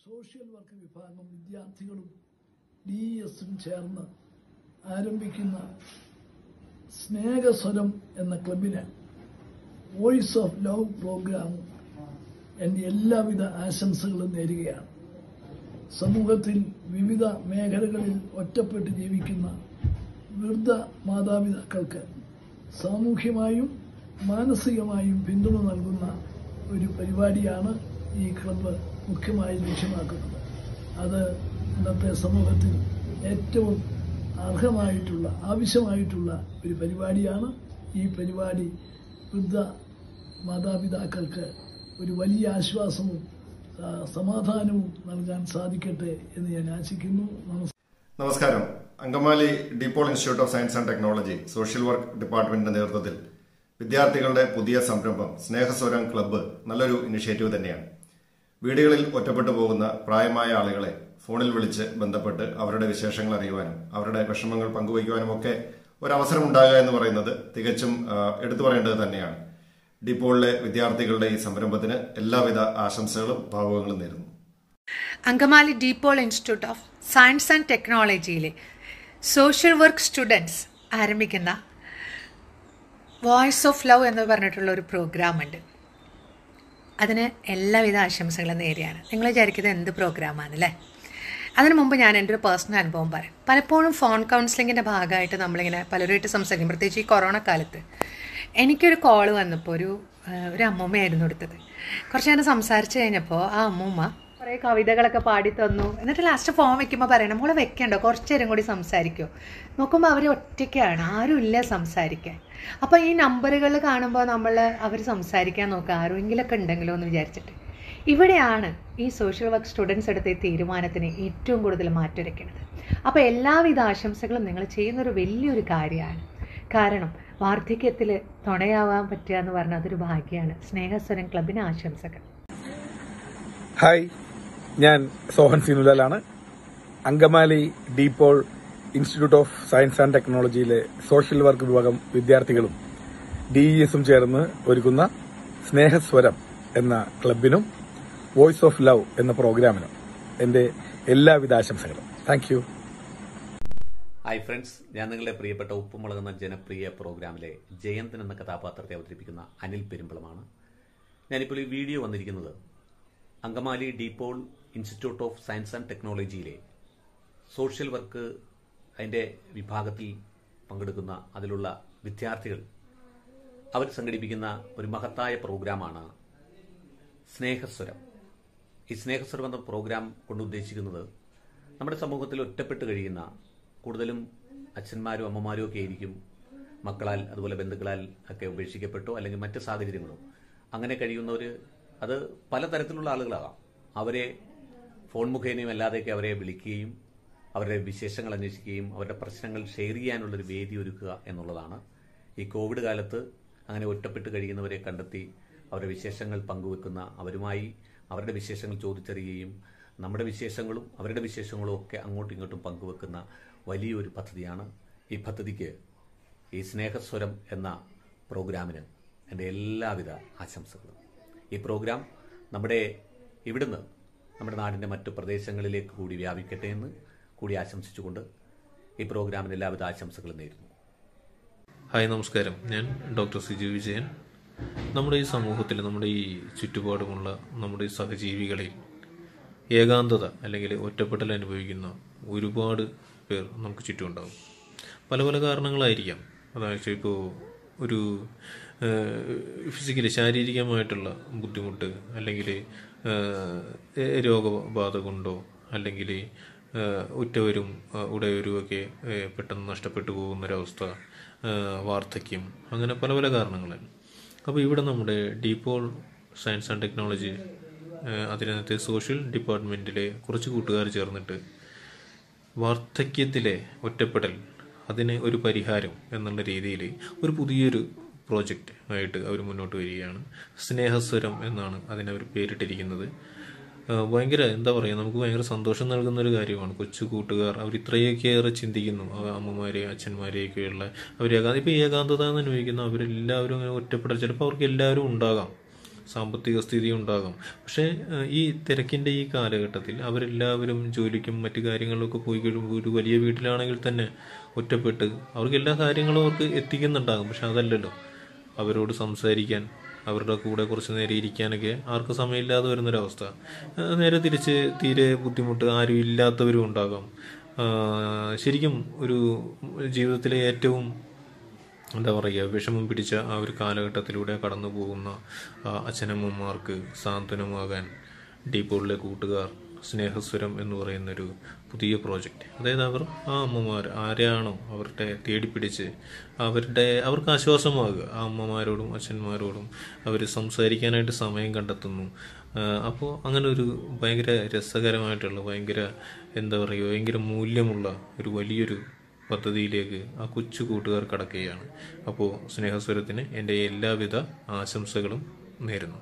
social work വിഭാഗം വിദ്യാർത്ഥികളും D എസും ചേർന്ന് ആരംഭിക്കുന്ന സ്നേഹസ്വരം എന്ന ക്ലബിന് വോയിസ് ഓഫ് ലവ് പ്രോഗ്രാം എൻ്റെ എല്ലാവിധ ആശംസകളും നേരുകയാണ് സമൂഹത്തിൽ വിവിധ മേഖലകളിൽ ഒറ്റപ്പെട്ട് ജീവിക്കുന്ന വൃദ്ധ മാതാപിതാക്കൾക്ക് സാമൂഹ്യമായും മാനസികമായും പിന്തുണ നൽകുന്ന ഒരു പരിപാടിയാണ് ഈ ക്ലബ്ബ് മുഖ്യമായി ലക്ഷ്യമാക്കുന്നത് അത് ഇന്നത്തെ സമൂഹത്തിൽ ഏറ്റവും അർഹമായിട്ടുള്ള ആവശ്യമായിട്ടുള്ള ഒരു പരിപാടിയാണ് ഈ പരിപാടി വൃദ്ധ മാതാപിതാക്കൾക്ക് ഒരു വലിയ ആശ്വാസവും ആ, സമാധാനവും നൽകാൻ സാധിക്കട്ടെ എന്ന് ഞാൻ ആശിക്കുന്നു നമസ്കാരം നമസ്കാരം Angamaly DePaul institute of science and technology social work ഡിപ്പാർട്ട്മെന്റിന്റെ നേതൃത്വത്തിൽ വിദ്യാർത്ഥികളുടെ പുതിയ സംരംഭം സ്നേഹസ്വരം ക്ലബ്ബ് നല്ലൊരു ഇനിഷ്യേറ്റീവ് തന്നെയാണ് വീടുകളിൽ ഒറ്റപ്പെട്ടു പോകുന്ന പ്രായമായ ആളുകളെ ഫോണിൽ വിളിച്ച് ബന്ധപ്പെട്ട് അവരുടെ വിശേഷങ്ങൾ അറിയുവാനും അവരുടെ വിഷമങ്ങൾ പങ്കുവയ്ക്കുവാനും ഒക്കെ ഒരവസരം ഉണ്ടാകുക എന്ന് പറയുന്നത് തികച്ചും ആ, എടുത്തു പറയേണ്ടത് തന്നെയാണ് ഡിപ്പോളിലെ വിദ്യാർത്ഥികളുടെ ഈ സംരംഭത്തിന് എല്ലാവിധ ആശംസകളും ഭാവുകങ്ങളും നേരുന്നു Angamaly DePaul institute of science and ടെക്നോളജിയിലെ സോഷ്യൽ വർക്ക് സ്റ്റുഡൻസ് ആരംഭിക്കുന്ന വോയിസ് ഓഫ് ലവ് എന്ന് പറഞ്ഞിട്ടുള്ള ഒരു പ്രോഗ്രാം ഉണ്ട് അതിന് എല്ലാവിധ ആശംസകളും നേരെയാണ് നിങ്ങൾ വിചാരിക്കുന്നത് എന്ത് പ്രോഗ്രാമാണല്ലേ അതിനു മുമ്പ് ഞാൻ എൻ്റെ ഒരു പേഴ്സണൽ അനുഭവം പറയാം പലപ്പോഴും ഫോൺ കൗൺസിലിങ്ങിൻ്റെ ഭാഗമായിട്ട് നമ്മളിങ്ങനെ പലരുമായിട്ട് സംസാരിക്കും പ്രത്യേകിച്ച് ഈ കൊറോണ കാലത്ത് എനിക്കൊരു കോൾ വന്നപ്പോൾ ഒരു ആ, ഒരു അമ്മൂമ്മയായിരുന്നു എടുത്തത് കുറച്ച് നേരം സംസാരിച്ച് കഴിഞ്ഞപ്പോൾ ആ അമ്മൂമ്മ കുറേ കവിതകളൊക്കെ പാടി തന്നു എന്നിട്ട് ലാസ്റ്റ് ഫോൺ വെക്കുമ്പോൾ പറയണം മോളെ വെക്കണ്ടോ കുറച്ച് നേരം കൂടി സംസാരിക്കുമോ നോക്കുമ്പോൾ അവർ ഒറ്റയ്ക്കാണ് ആരുമില്ല സംസാരിക്കാൻ അപ്പോൾ ഈ നമ്പറുകൾ കാണുമ്പോൾ നമ്മൾ അവർ സംസാരിക്കാൻ നോക്കുക ആരെങ്കിലൊക്കെ ഉണ്ടെങ്കിലോ എന്ന് വിചാരിച്ചിട്ട് ഇവിടെയാണ് ഈ സോഷ്യൽ വർക്ക് സ്റ്റുഡൻസ് എടുത്ത ഈ തീരുമാനത്തിന് ഏറ്റവും കൂടുതൽ മാറ്റുരയ്ക്കുന്നത് അപ്പോൾ എല്ലാവിധ ആശംസകളും നിങ്ങൾ ചെയ്യുന്നൊരു വലിയൊരു കാര്യമാണ് കാരണം വാർദ്ധക്യത്തിൽ തുണയാവാൻ പറ്റുക എന്ന് പറഞ്ഞാൽ അതൊരു ഭാഗ്യമാണ് സ്നേഹസ്വരം ക്ലബിന് ആശംസകൾ ഹായ് ഞാൻ സോഹൻ സിനുലാലാണ് Angamaly DePaul institute of science and ടെക്നോളജിയിലെ സോഷ്യൽ വർക്ക് വിഭാഗം വിദ്യാർത്ഥികളും ഡി ഇ എസും ചേർന്ന് ഒരുക്കുന്ന സ്നേഹസ്വരം എന്ന ക്ലബിനും വോയിസ് ഓഫ് ലവ് എന്ന പ്രോഗ്രാമിനും എന്റെ എല്ലാവിധ ആശംസകളും താങ്ക് യു ഹായ് ഫ്രണ്ട്സ് ഞാൻ നിങ്ങളുടെ പ്രിയപ്പെട്ട ഉപ്പുമുളക് എന്ന ജനപ്രിയ പ്രോഗ്രാമിലെ ജയന്തൻ എന്ന കഥാപാത്രത്തെ അവതരിപ്പിക്കുന്ന അനിൽ പെരുമ്പളമാണ് ഞാനിപ്പോൾ ഈ വീഡിയോ വന്നിരിക്കുന്നത് Angamaly DePaul institute of science and ടെക്നോളജിയിലെ സോഷ്യൽ വർക്ക് അതിൻ്റെ വിഭാഗത്തിൽ പങ്കെടുക്കുന്ന അതിലുള്ള വിദ്യാർത്ഥികൾ അവർ സംഘടിപ്പിക്കുന്ന ഒരു മഹത്തായ പ്രോഗ്രാമാണ് സ്നേഹസ്വരം ഈ സ്നേഹസ്വരം എന്ന പ്രോഗ്രാം കൊണ്ട് ഉദ്ദേശിക്കുന്നത് നമ്മുടെ സമൂഹത്തിൽ ഒറ്റപ്പെട്ട് കഴിയുന്ന കൂടുതലും അച്ഛന്മാരും അമ്മമാരും ഒക്കെ ആയിരിക്കും മക്കളാൽ അതുപോലെ ബന്ധുക്കളാൽ ഒക്കെ ഉപേക്ഷിക്കപ്പെട്ടോ അല്ലെങ്കിൽ മറ്റ് സാഹചര്യങ്ങളോ അങ്ങനെ കഴിയുന്നവർ അത് പലതരത്തിലുള്ള ആളുകളാകാം അവരെ ഫോൺ മുഖേനയും അല്ലാതെയൊക്കെ അവരെ വിളിക്കുകയും അവരുടെ വിശേഷങ്ങൾ അന്വേഷിക്കുകയും അവരുടെ പ്രശ്നങ്ങൾ ഷെയർ ചെയ്യാനുള്ളൊരു വേദി ഒരുക്കുക എന്നുള്ളതാണ് ഈ കോവിഡ് കാലത്ത് അങ്ങനെ ഒറ്റപ്പെട്ട് കഴിയുന്നവരെ കണ്ടെത്തി അവരുടെ വിശേഷങ്ങൾ പങ്കുവെക്കുന്ന അവരുമായി അവരുടെ വിശേഷങ്ങൾ ചോദിച്ചറിയുകയും നമ്മുടെ വിശേഷങ്ങളും അവരുടെ വിശേഷങ്ങളും ഒക്കെ അങ്ങോട്ടും ഇങ്ങോട്ടും പങ്കുവെക്കുന്ന വലിയൊരു പദ്ധതിയാണ് ഈ പദ്ധതിക്ക് ഈ സ്നേഹസ്വരം എന്ന പ്രോഗ്രാമിന് എൻ്റെ എല്ലാവിധ ആശംസകളും ഈ പ്രോഗ്രാം നമ്മുടെ ഇവിടുന്ന് നമ്മുടെ നാടിൻ്റെ മറ്റു പ്രദേശങ്ങളിലേക്ക് കൂടി വ്യാപിക്കട്ടെ എന്ന് കൂടി ആശംസിച്ചുകൊണ്ട് ഈ പ്രോഗ്രാമിന് എല്ലാവിധ ആശംസകളും നേരുന്നു ഹായ് നമസ്കാരം ഞാൻ ഡോക്ടർ സിജു വിജയൻ നമ്മുടെ ഈ സമൂഹത്തിൽ നമ്മുടെ ഈ ചുറ്റുപാടുമുള്ള നമ്മുടെ ഈ സഹജീവികളിൽ ഏകാന്തത അല്ലെങ്കിൽ ഒറ്റപ്പെടൽ അനുഭവിക്കുന്ന ഒരുപാട് പേർ നമുക്ക് ചുറ്റുമുണ്ടാകും പല പല കാരണങ്ങളായിരിക്കാം അതായത് ഇപ്പോൾ ഒരു ഫിസിക്കലി ശാരീരികമായിട്ടുള്ള ബുദ്ധിമുട്ട് അല്ലെങ്കിൽ രോഗബാധ കൊണ്ടോ അല്ലെങ്കിൽ ഉറ്റവരും ആ, ഉടയവരും ഒക്കെ ഏ, പെട്ടെന്ന് നഷ്ടപ്പെട്ടു പോകുന്നൊരവസ്ഥ ആ, വാർദ്ധക്യം അങ്ങനെ പല പല കാരണങ്ങളാണ് അപ്പോൾ ഇവിടെ നമ്മുടെ ഡീപോൾ സയൻസ് ആൻഡ് ടെക്നോളജി ആ, അതിനകത്തെ സോഷ്യൽ ഡിപ്പാർട്ട്മെൻറ്റിലെ കുറച്ച് കൂട്ടുകാർ ചേർന്നിട്ട് വാർദ്ധക്യത്തിലെ ഒറ്റപ്പെടൽ അതിന് ഒരു പരിഹാരം എന്നുള്ള രീതിയിൽ ഒരു പുതിയൊരു പ്രോജക്റ്റ് ആയിട്ട് അവർ മുന്നോട്ട് വരികയാണ് സ്നേഹസ്വരം എന്നാണ് അതിനവർ പേരിട്ടിരിക്കുന്നത് ആ, ഭയങ്കര എന്താ പറയുക നമുക്ക് ഭയങ്കര സന്തോഷം നൽകുന്ന ഒരു കാര്യമാണ് കൊച്ചു കൂട്ടുകാർ അവർ ഇത്രയൊക്കെയേറെ ചിന്തിക്കുന്നു ആ അമ്മമാരെ അച്ഛന്മാരെയൊക്കെയുള്ള അവർ ഏകാ ഇപ്പോൾ ഏകാന്തത എന്ന് അനുഭവിക്കുന്ന അവരെല്ലാവരും അങ്ങനെ ഒറ്റപ്പെടൽ ചിലപ്പോൾ അവർക്ക് എല്ലാവരും ഉണ്ടാകാം സാമ്പത്തിക സ്ഥിതി ഉണ്ടാകും പക്ഷേ ഏഹ്, ഈ തിരക്കിൻ്റെ ഈ കാലഘട്ടത്തിൽ അവരെല്ലാവരും ജോലിക്കും മറ്റു കാര്യങ്ങളിലൊക്കെ പോയി കഴിയുമ്പോൾ ഒരു വലിയ വീട്ടിലാണെങ്കിൽ തന്നെ ഒറ്റപ്പെട്ട് അവർക്ക് എല്ലാ കാര്യങ്ങളും അവർക്ക് എത്തിക്കുന്നുണ്ടാകും പക്ഷെ അതല്ലല്ലോ അവരോട് സംസാരിക്കാൻ അവരുടെ കൂടെ കുറച്ച് നേരം ഇരിക്കാനൊക്കെ ആർക്കും സമയമില്ലാതെ വരുന്നൊരവസ്ഥ ഏഹ്, നേരെ തിരിച്ച് തീരെ ബുദ്ധിമുട്ട് ആരും ഇല്ലാത്തവരും ഉണ്ടാകാം ആഹ്, ശരിക്കും ഒരു ജീവിതത്തിലെ ഏറ്റവും എന്താ പറയുക വിഷമം പിടിച്ച ആ ഒരു കാലഘട്ടത്തിലൂടെ കടന്നു പോകുന്ന ആ, അച്ഛനമ്മമാർക്ക് സാന്ത്വനമാകാൻ ഡീപ്പോളിലെ കൂട്ടുകാർ സ്നേഹസ്വരം എന്ന് പറയുന്നൊരു പുതിയ പ്രോജക്റ്റ് അതായത് അവർ ആ അമ്മമാർ ആരെയാണോ അവരുടെ തേടിപ്പിടിച്ച് അവരുടെ അവർക്ക് ആശ്വാസമാകുക ആ അമ്മമാരോടും അച്ഛന്മാരോടും അവർ സംസാരിക്കാനായിട്ട് സമയം കണ്ടെത്തുന്നു അപ്പോൾ അങ്ങനെ ഒരു ഭയങ്കര രസകരമായിട്ടുള്ള ഭയങ്കര എന്താ പറയുക ഭയങ്കര മൂല്യമുള്ള ഒരു വലിയൊരു പദ്ധതിയിലേക്ക് ആ കൊച്ചു കൂട്ടുകാർ കടക്കുകയാണ് അപ്പോൾ സ്നേഹസ്വരത്തിന് എൻ്റെ എല്ലാവിധ ആശംസകളും നേരുന്നു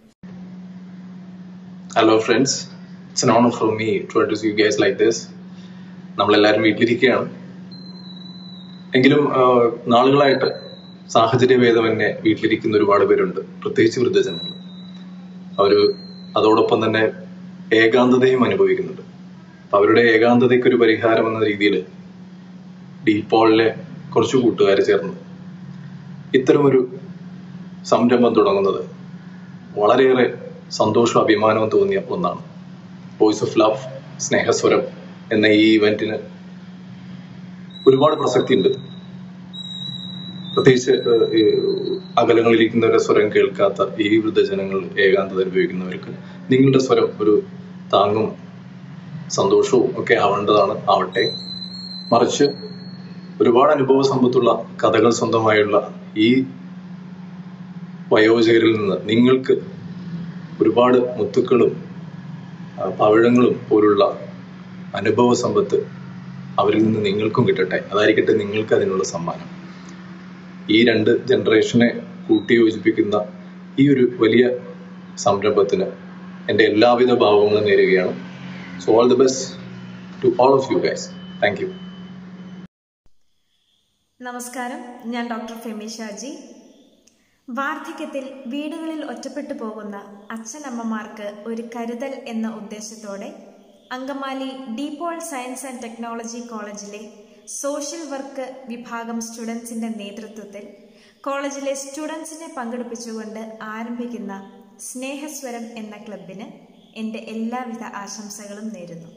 hello friends it's an honour for me to address you guys like this നമ്മളെല്ലാവരും വീട്ടിലിരിക്കുകയാണ് എങ്കിലും ആ, നാളുകളായിട്ട് സാഹചര്യഭേദം തന്നെ വീട്ടിലിരിക്കുന്ന ഒരുപാട് പേരുണ്ട് പ്രത്യേകിച്ച് വൃദ്ധജനങ്ങൾ അവര് അതോടൊപ്പം തന്നെ ഏകാന്തതയും അനുഭവിക്കുന്നുണ്ട് അപ്പൊ അവരുടെ ഏകാന്തതയ്ക്ക് ഒരു പരിഹാരം എന്ന രീതിയിൽ ഡീപോളിലെ കുറച്ച് കൂട്ടുകാർ ചേർന്ന് ഇത്തരമൊരു സംരംഭം തുടങ്ങുന്നത് വളരെയേറെ സന്തോഷവും അഭിമാനവും തോന്നിയ ഒന്നാണ് വോയിസ് ഓഫ് ലവ് സ്നേഹസ്വരം എന്ന ഈ ഇവന്റിന് ഒരുപാട് പ്രസക്തി ഉണ്ട് പ്രത്യേകിച്ച് ഏഹ്, ഈ അകലങ്ങളിലിരിക്കുന്നവരുടെ സ്വരം കേൾക്കാത്ത ഈ വൃദ്ധജനങ്ങൾ ഏകാന്തത അനുഭവിക്കുന്നവർക്ക് നിങ്ങളുടെ സ്വരം ഒരു താങ്ങും സന്തോഷവും ഒക്കെ ആവേണ്ടതാണ് ആവട്ടെ മറിച്ച് ഒരുപാട് അനുഭവ സമ്പത്തുള്ള കഥകൾ സ്വന്തമായുള്ള ഈ വയോജകരിൽ നിന്ന് നിങ്ങൾക്ക് ഒരുപാട് മുത്തുക്കളും ആ, പവിഴങ്ങളും പോലുള്ള അനുഭവ സമ്പത്ത് അവരിൽ നിന്ന് നിങ്ങൾക്കും കിട്ടട്ടെ അതായിരിക്കട്ടെ നിങ്ങൾക്ക് അതിനുള്ള സമ്മാനം ഈ രണ്ട് ജനറേഷനെ കൂട്ടിയോജിപ്പിക്കുന്ന ഈ ഒരു വലിയ സംരംഭത്തിന് എൻ്റെ എല്ലാവിധ ഭാവങ്ങളും നേരുകയാണ് so all the best to all of you guys thank you നമസ്കാരം ഞാൻ ഡോക്ടർ ഫെമി ഷാജി വാർദ്ധക്യത്തിൽ വീടുകളിൽ ഒറ്റപ്പെട്ടു പോകുന്ന അച്ഛനമ്മമാർക്ക് ഒരു കരുതൽ എന്ന ഉദ്ദേശത്തോടെ Angamaly DePaul science and technology കോളേജിലെ സോഷ്യൽ വർക്ക് വിഭാഗം സ്റ്റുഡൻസിന്റെ നേതൃത്വത്തിൽ കോളേജിലെ സ്റ്റുഡൻസിനെ പങ്കെടുപ്പിച്ചുകൊണ്ട് ആരംഭിക്കുന്ന സ്നേഹസ്വരം എന്ന ക്ലബിന് എൻ്റെ എല്ലാവിധ ആശംസകളും നേരുന്നു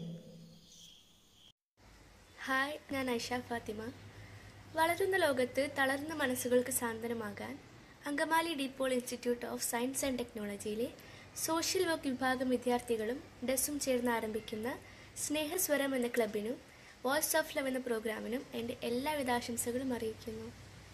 ഹായ് ഞാൻ ഐഷ ഫാത്തിമ വളരുന്ന ലോകത്ത് തളർന്ന മനസ്സുകൾക്ക് സാന്ത്വനമാകാൻ Angamaly DePaul institute of science and ടെക്നോളജിയിലെ സോഷ്യൽ വർക്ക് വിഭാഗം വിദ്യാർത്ഥികളും ഡെസും ചേർന്ന് ആരംഭിക്കുന്ന സ്നേഹസ്വരം എന്ന ക്ലബിനും വോയിസ് ഓഫ് ലവ് എന്ന പ്രോഗ്രാമിനും എൻ്റെ എല്ലാവിധ ആശംസകളും അറിയിക്കുന്നു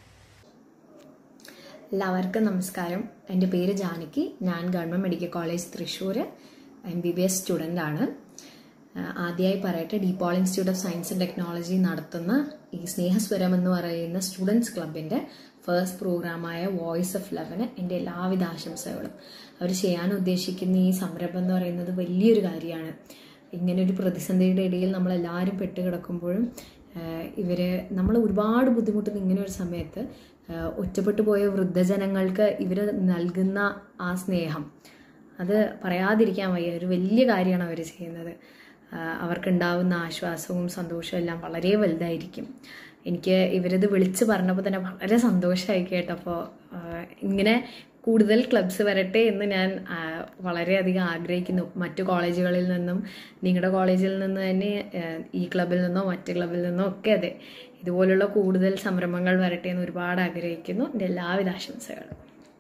എല്ലാവർക്കും നമസ്കാരം എൻ്റെ പേര് ജാനകി ഞാൻ government medical college Thrissur M B B S student ആണ് ആഹ് ആദ്യമായി പറയട്ടെ DePaul institute of science and technology നടത്തുന്ന ഈ സ്നേഹസ്വരം എന്ന് പറയുന്ന സ്റ്റുഡൻസ് ക്ലബിൻ്റെ ഫസ്റ്റ് പ്രോഗ്രാമായ വോയിസ് ഓഫ് ലവിന് എൻ്റെ എല്ലാവിധ ആശംസകളും അവർ ചെയ്യാൻ ഉദ്ദേശിക്കുന്ന ഈ സംരംഭം എന്ന് പറയുന്നത് വലിയൊരു കാര്യമാണ് ഇങ്ങനെ ഒരു പ്രതിസന്ധിയുടെ ഇടയിൽ നമ്മളെല്ലാവരും പെട്ടുകിടക്കുമ്പോഴും ആഹ് ഇവര് നമ്മൾ ഒരുപാട് ബുദ്ധിമുട്ടുന്ന ഇങ്ങനെ ഒരു സമയത്ത് ആഹ് ഒറ്റപ്പെട്ടു പോയ വൃദ്ധജനങ്ങൾക്ക് ഇവർ നൽകുന്ന ആ സ്നേഹം അത് പറയാതിരിക്കാൻ വയ്യ ഒരു വലിയ കാര്യമാണ് അവർ ചെയ്യുന്നത് ആഹ് അവർക്കുണ്ടാവുന്ന ആശ്വാസവും സന്തോഷവും എല്ലാം വളരെ വലുതായിരിക്കും എനിക്ക് ഇവരിത് വിളിച്ച് പറഞ്ഞപ്പോൾ തന്നെ വളരെ സന്തോഷമായി കേട്ടപ്പോൾ ആഹ് ഇങ്ങനെ കൂടുതൽ ക്ലബ്സ് വരട്ടെ എന്ന് ഞാൻ ആഹ് വളരെയധികം ആഗ്രഹിക്കുന്നു മറ്റു കോളേജുകളിൽ നിന്നും നിങ്ങളുടെ കോളേജിൽ നിന്ന് തന്നെ ആഹ് ഈ ക്ലബിൽ നിന്നോ മറ്റ് ക്ലബിൽ നിന്നോ ഒക്കെ അതെ ഇതുപോലുള്ള കൂടുതൽ സംരംഭങ്ങൾ വരട്ടെ എന്ന് ഒരുപാട് ആഗ്രഹിക്കുന്നു എൻ്റെ എല്ലാവിധ ആശംസകളും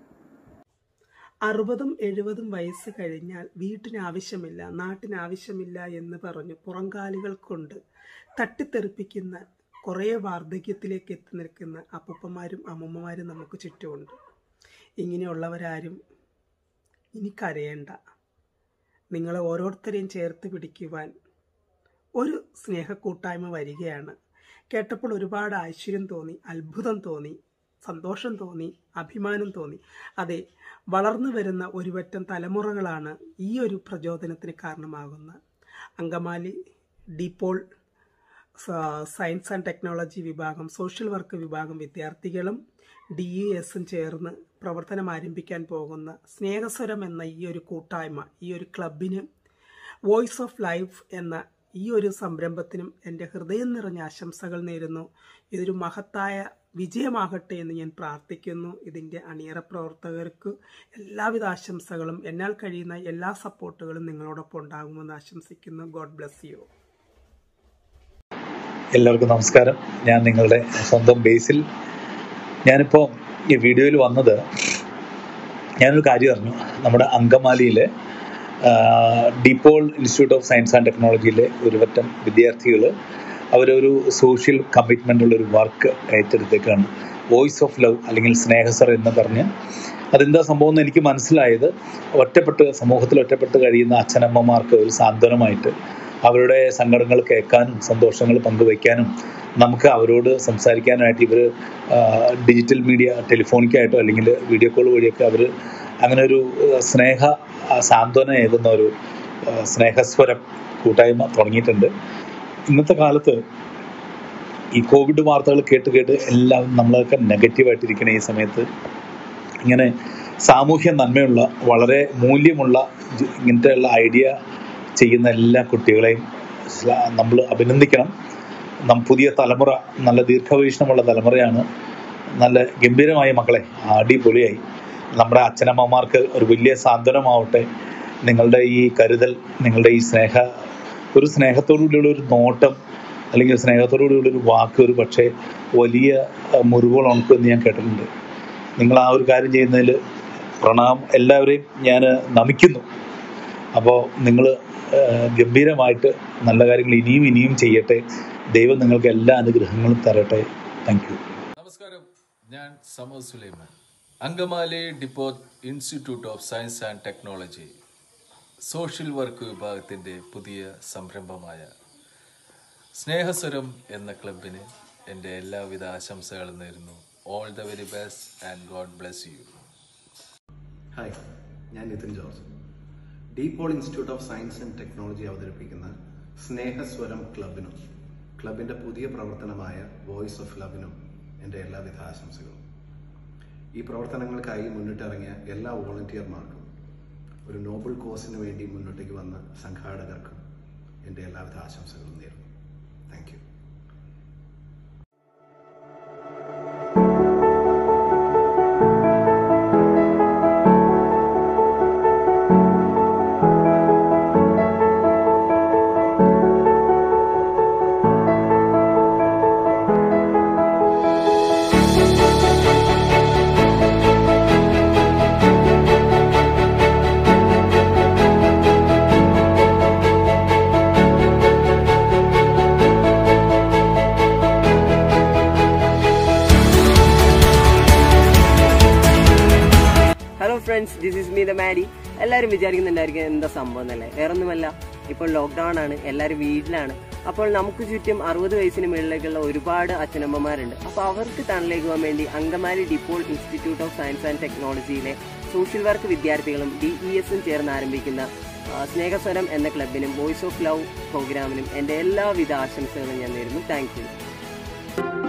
അറുപതും എഴുപതും വയസ്സ് കഴിഞ്ഞാൽ വീട്ടിന് ആവശ്യമില്ല നാട്ടിന് ആവശ്യമില്ല എന്ന് പറഞ്ഞു പുറംകാലുകൾ കൊണ്ട് തട്ടിത്തെറിപ്പിക്കുന്ന കുറേ വാർദ്ധക്യത്തിലേക്ക് എത്തി നിൽക്കുന്ന അപ്പൂപ്പന്മാരും അമ്മൂമ്മമാരും നമുക്ക് ചുറ്റുമുണ്ട് ഇങ്ങനെയുള്ളവരാരും ഇനി കരയേണ്ട നിങ്ങളെ ഓരോരുത്തരെയും ചേർത്ത് പിടിക്കുവാൻ ഒരു സ്നേഹക്കൂട്ടായ്മ വരികയാണ് കേട്ടപ്പോൾ ഒരുപാട് ഐശ്വര്യം തോന്നി അത്ഭുതം തോന്നി സന്തോഷം തോന്നി അഭിമാനം തോന്നി അതെ വളർന്നു വരുന്ന ഒരുവറ്റം തലമുറകളാണ് ഈ ഒരു പ്രചോദനത്തിന് കാരണമാകുന്നത് അങ്കമാലി ഡീപോൾ സ- സയൻസ് ആൻഡ് ടെക്നോളജി വിഭാഗം സോഷ്യൽ വർക്ക് വിഭാഗം വിദ്യാർത്ഥികളും ഡി ഇ എസും ചേർന്ന് പ്രവർത്തനം ആരംഭിക്കാൻ പോകുന്ന സ്നേഹസ്വരം എന്ന ഈ ഒരു കൂട്ടായ്മ ഈ ഒരു ക്ലബിന് വോയിസ് ഓഫ് ലൈഫ് എന്ന ഈ ഒരു സംരംഭത്തിനും എൻ്റെ ഹൃദയം നിറഞ്ഞ ആശംസകൾ നേരുന്നു ഇതൊരു മഹത്തായ വിജയമാകട്ടെ എന്ന് ഞാൻ പ്രാർത്ഥിക്കുന്നു ഇതിൻ്റെ അണിയറ പ്രവർത്തകർക്ക് എല്ലാവിധ ആശംസകളും എന്നാൽ കഴിയുന്ന എല്ലാ സപ്പോർട്ടുകളും നിങ്ങളോടൊപ്പം ഉണ്ടാകുമെന്ന് ആശംസിക്കുന്നു ഗോഡ് ബ്ലെസ് യു എല്ലാവർക്കും നമസ്കാരം ഞാൻ നിങ്ങളുടെ സ്വന്തം ബേസിൽ ഞാനിപ്പോൾ ഈ വീഡിയോയിൽ വന്നത് ഞാനൊരു കാര്യം അറിഞ്ഞു നമ്മുടെ അങ്കമാലിയിലെ DePaul institute of science and ടെക്നോളജിയിലെ ഒരു പറ്റം വിദ്യാർത്ഥികൾ അവരൊരു സോഷ്യൽ കമ്മിറ്റ്മെൻ്റ് ഉള്ള ഒരു വർക്ക് ഏറ്റെടുത്തേക്കാണ് വോയിസ് ഓഫ് ലവ് അല്ലെങ്കിൽ സ്നേഹസർ എന്ന് പറഞ്ഞ് അതെന്താ സംഭവം എന്ന് എനിക്ക് മനസ്സിലായത് ഒറ്റപ്പെട്ട് സമൂഹത്തിൽ ഒറ്റപ്പെട്ട് കഴിയുന്ന അച്ഛനമ്മമാർക്ക് ഒരു സാന്ത്വനമായിട്ട് അവരുടെ സങ്കടങ്ങൾ കേൾക്കാനും സന്തോഷങ്ങൾ പങ്കുവയ്ക്കാനും നമുക്ക് അവരോട് സംസാരിക്കാനായിട്ട് ഇവർ ഡിജിറ്റൽ മീഡിയ ടെലിഫോണിക്കായിട്ടോ അല്ലെങ്കിൽ വീഡിയോ കോൾ വഴിയൊക്കെ അവർ അങ്ങനെ ഒരു ആ, സ്നേഹ ആ, സാന്ത്വന ഏകുന്ന ഒരു ആ, സ്നേഹസ്വരം കൂട്ടായ്മ തുടങ്ങിയിട്ടുണ്ട് ഇന്നത്തെ കാലത്ത് ഈ കോവിഡ് വാർത്തകൾ കേട്ട് കേട്ട് എല്ലാം നമ്മളൊക്കെ നെഗറ്റീവായിട്ടിരിക്കുന്ന ഈ സമയത്ത് ഇങ്ങനെ സാമൂഹ്യ നന്മയുള്ള വളരെ മൂല്യമുള്ള ജ- ഇങ്ങനത്തെയുള്ള ഐഡിയ ചെയ്യുന്ന എല്ലാ കുട്ടികളെയും നമ്മൾ അഭിനന്ദിക്കണം നം പുതിയ തലമുറ നല്ല ദീർഘവീക്ഷണമുള്ള തലമുറയാണ് നല്ല ഗംഭീരമായ മക്കളെ അടിപൊളിയായി നമ്മുടെ അച്ഛനമ്മമാർക്ക് ഒരു വലിയ സാന്ത്വനമാവട്ടെ നിങ്ങളുടെ ഈ കരുതൽ നിങ്ങളുടെ ഈ സ്നേഹ ഒരു സ്നേഹത്തോടുകൂടിയുള്ള ഒരു നോട്ടം അല്ലെങ്കിൽ സ്നേഹത്തോടുകൂടിയുള്ള ഒരു വാക്ക് ഒരു പക്ഷേ വലിയ അഹ്, മുറിവുകൾ ഉണക്കുമെന്ന് ഞാൻ കേട്ടിട്ടുണ്ട് നിങ്ങൾ ആ ഒരു കാര്യം ചെയ്യുന്നതിൽ പ്രണാമം എല്ലാവരെയും ഞാൻ നമിക്കുന്നു അപ്പോൾ നിങ്ങൾ ഗംഭീരമായിട്ട് നല്ല കാര്യങ്ങൾ ഇനിയും ഇനിയും ചെയ്യട്ടെ ദൈവം നിങ്ങൾക്ക് എല്ലാ അനുഗ്രഹങ്ങളും തരട്ടെ താങ്ക് യു നമസ്കാരം ഞാൻ Samar Sulaiman Angamaly DePaul institute of science and technology social work വിഭാഗത്തിൻ്റെ പുതിയ സംരംഭമായ സ്നേഹസ്വരം എന്ന ക്ലബിന് എൻ്റെ എല്ലാവിധ ആശംസകളും നേരുന്നു all the very best and God bless you hi ഞാൻ Nithin George DePaul institute of science and technology അവതരിപ്പിക്കുന്ന സ്നേഹസ്വരം ക്ലബിനും ക്ലബിൻ്റെ പുതിയ പ്രവർത്തനമായ വോയിസ് ഓഫ് ലവിനും എൻ്റെ എല്ലാവിധ ആശംസകളും ഈ പ്രവർത്തനങ്ങൾക്കായി മുന്നിട്ടിറങ്ങിയ എല്ലാ വോളണ്ടിയർമാർക്കും ഒരു നോബിൾ കോസിന് വേണ്ടി മുന്നോട്ടേക്ക് വന്ന സംഘാടകർക്കും എൻ്റെ എല്ലാവിധ ആശംസകളും നേരുന്നു thank you hello friends this is me the Maddy എല്ലാവരും വിചാരിക്കുന്നുണ്ടായിരിക്കും എന്താ സംഭവം എന്നല്ലേ വേറൊന്നുമല്ല ഇപ്പോൾ ലോക്ക്ഡൗൺ ആണ് എല്ലാവരും വീട്ടിലാണ് അപ്പോൾ നമുക്ക് ചുറ്റും അറുപത് വയസ്സിന് മുകളിലേക്കുള്ള ഒരുപാട് അച്ഛനമ്മമാരുണ്ട് അപ്പോൾ അവർക്ക് തണലേക്ക് പോകാൻ വേണ്ടി Angamaly DePaul institute of science and ടെക്നോളജിയിലെ സോഷ്യൽ വർക്ക് വിദ്യാർത്ഥികളും ഡി ഇ എസും ചേർന്ന് ആരംഭിക്കുന്ന ആ, സ്നേഹസ്വരം എന്ന ക്ലബിനും വോയിസ് ഓഫ് ലവ് പ്രോഗ്രാമിനും എൻ്റെ എല്ലാവിധ ആശംസകളും ഞാൻ നേരുന്നു താങ്ക് യു